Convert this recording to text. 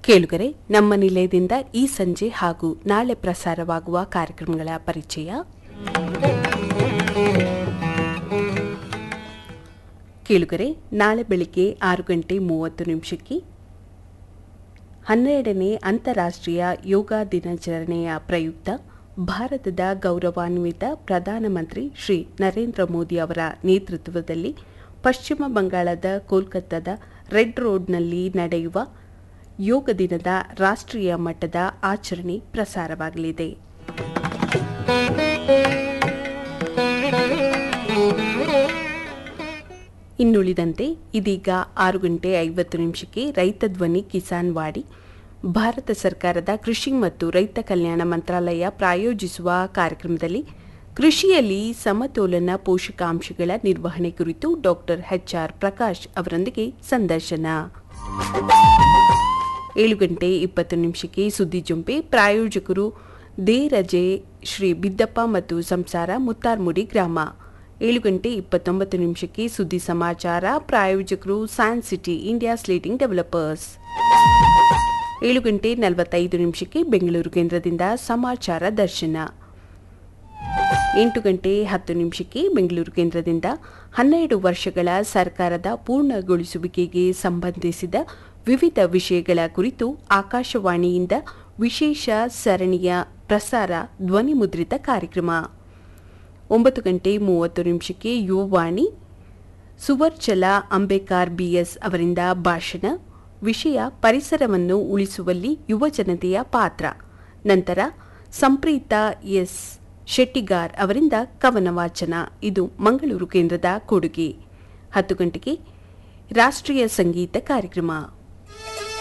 ಕೇಳುಗರೆ ನಮ್ಮ ನಿಲಯದಿಂದ ಈ ಸಂಜೆ ಹಾಗೂ ನಾಳೆ ಪ್ರಸಾರವಾಗುವ ಕಾರ್ಯಕ್ರಮಗಳ ಪರಿಚಯ ಕೇಳುಗರೆ ನಾಳೆ ಬೆಳಿಗ್ಗೆ ಆರು ಗಂಟೆ ಮೂವತ್ತು ನಿಮಿಷಕ್ಕೆ ಹನ್ನೆರಡನೇ ಅಂತಾರಾಷ್ಟ್ರೀಯ ಯೋಗ ದಿನಾಚರಣೆಯ ಪ್ರಯುಕ್ತ ಭಾರತದ ಗೌರವಾನ್ವಿತ ಪ್ರಧಾನಮಂತ್ರಿ ಶ್ರೀ ನರೇಂದ್ರ ಮೋದಿ ಅವರ ನೇತೃತ್ವದಲ್ಲಿ ಪಶ್ಚಿಮ ಬಂಗಾಳದ ಕೋಲ್ಕತ್ತಾದ ರೆಡ್ ರೋಡ್ನಲ್ಲಿ ನಡೆಯುವ ಯೋಗ ದಿನದ ರಾಷ್ಟ್ರೀಯ ಮಟ್ಟದ ಆಚರಣೆ ಪ್ರಸಾರವಾಗಲಿದೆ ಇನ್ನುಳಿದಂತೆ ಇದೀಗ ಆರು ಗಂಟೆ ಐವತ್ತು ನಿಮಿಷಕ್ಕೆ ರೈತ ಧ್ವನಿ ಕಿಸಾನ್ ವಾಡಿ ಭಾರತ ಸರ್ಕಾರದ ಕೃಷಿ ಮತ್ತು ರೈತ ಕಲ್ಯಾಣ ಮಂತ್ರಾಲಯ ಪ್ರಾಯೋಜಿಸುವ ಕಾರ್ಯಕ್ರಮದಲ್ಲಿ ಕೃಷಿಯಲ್ಲಿ ಸಮತೋಲನ ಪೋಷಕಾಂಶಗಳ ನಿರ್ವಹಣೆ ಕುರಿತು ಡಾಕ್ಟರ್ ಎಚ್ಆರ್ ಪ್ರಕಾಶ್ ಅವರೊಂದಿಗೆ ಸಂದರ್ಶನ ಏಳು ಗಂಟೆ ಇಪ್ಪತ್ತು ನಿಮಿಷಕ್ಕೆ ಸುದ್ದಿ ಜೊಂಪೆ ಪ್ರಾಯೋಜಕರು ದೇರಜೆ ಶ್ರೀ ಬಿದ್ದಪ್ಪ ಮತ್ತು ಸಂಸಾರ ಮುತ್ತಾರ್ಮುಡಿ ಗ್ರಾಮ ಏಳು ಗಂಟೆ ಇಪ್ಪತ್ತೊಂಬತ್ತು ನಿಮಿಷಕ್ಕೆ ಸುದ್ದಿ ಸಮಾಚಾರ ಪ್ರಾಯೋಜಕರು science city India slating developers ಏಳು ಗಂಟೆ ನಲವತ್ತೈದು ನಿಮಿಷಕ್ಕೆ ಬೆಂಗಳೂರು ಕೇಂದ್ರದಿಂದ ಸಮಾಚಾರ ದರ್ಶನ ಎಂಟು ಗಂಟೆ ಹತ್ತು ನಿಮಿಷಕ್ಕೆ ಬೆಂಗಳೂರು ಕೇಂದ್ರದಿಂದ ಹನ್ನೆರಡು ವರ್ಷಗಳ ಸರ್ಕಾರದ ಪೂರ್ಣಗೊಳಿಸುವಿಕೆಗೆ ಸಂಬಂಧಿಸಿದ ವಿವಿಧ ವಿಷಯಗಳ ಕುರಿತು ಆಕಾಶವಾಣಿಯಿಂದ ವಿಶೇಷ ಸರಣಿಯ ಪ್ರಸಾರ ಧ್ವನಿಮುದ್ರಿತ ಕಾರ್ಯಕ್ರಮ ಒಂಬತ್ತು ಗಂಟೆ ಮೂವತ್ತು ನಿಮಿಷಕ್ಕೆ ಯುವವಾಣಿ ಸುವರ್ಚಲ ಅಂಬೇಕಾರ್ ಬಿಎಸ್ ಅವರಿಂದ ಭಾಷಣ ವಿಷಯ ಪರಿಸರವನ್ನು ಉಳಿಸುವಲ್ಲಿ ಯುವ ಜನತೆಯ ಪಾತ್ರ ನಂತರ ಸಂಪ್ರೀತ ಎಸ್ ಶೆಟ್ಟಿಗಾರ್ ಅವರಿಂದ ಕವನ ವಾಚನ ಇದು ಮಂಗಳೂರು ಕೇಂದ್ರದ ಕೊಡುಗೆ ಹತ್ತು ಗಂಟೆಗೆ ರಾಷ್ಟ್ರೀಯ ಸಂಗೀತ ಕಾರ್ಯಕ್ರಮ